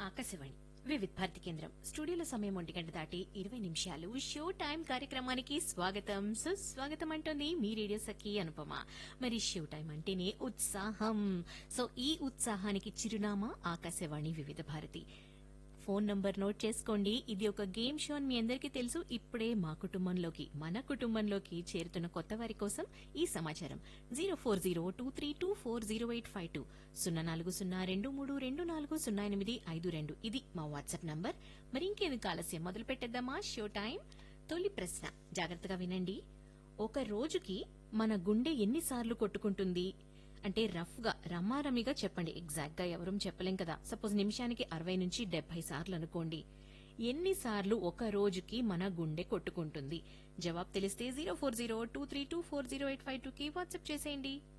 ఆకాశవాణి వివిధ్ భారతి కేంద్రం స్టూడియోలో సమయం ఒంటి గంట దాటి ఇరవై నిమిషాలు షో టైం కార్యక్రమానికి స్వాగతం సుస్వాగతం అంటోంది మీ రేడియో సఖి అనుపమ మరి షో టైం అంటేనే ఉత్సాహం సో ఈ ఉత్సాహానికి చిరునామా ఆకాశవాణి వివిధ భారతి ఫోన్ నంబర్ నోట్ చేసుకోండి ఇది ఒక గేమ్ షో అని మీ అందరికీ తెలుసు ఇప్పుడే మా కుటుంబంలోకి మన కుటుంబంలోకి చేరుతున్న కొత్త వారి కోసం ఈ సమాచారం zero four zero two three two four zero eight five two సున్నా నాలుగు సున్నా రెండు మూడు రెండు నాలుగు సున్నా ఎనిమిది ఐదు రెండు ఇది మా వాట్సాప్ నంబర్ మరి ఇంకేందుకు ఆలస్యం మొదలు పెట్టేద్దామా షో టైం తొలి ప్రశ్న జాగ్రత్తగా వినండి ఒక రోజుకి మన గుండె ఎన్నిసార్లు కొట్టుకుంటుంది అంటే రఫ్ గా రమ్మారమిగా చెప్పండి ఎగ్జాక్ట్ గా ఎవరూ చెప్పలేం కదా సపోజ్ నిమిషానికి అరవై నుంచి డెబ్బై సార్లు అనుకోండి ఎన్నిసార్లు ఒక రోజుకి మన గుండె కొట్టుకుంటుంది జవాబు తెలిస్తే zero four zero two three two four zero eight five two కి వాట్సాప్ చేసేయండి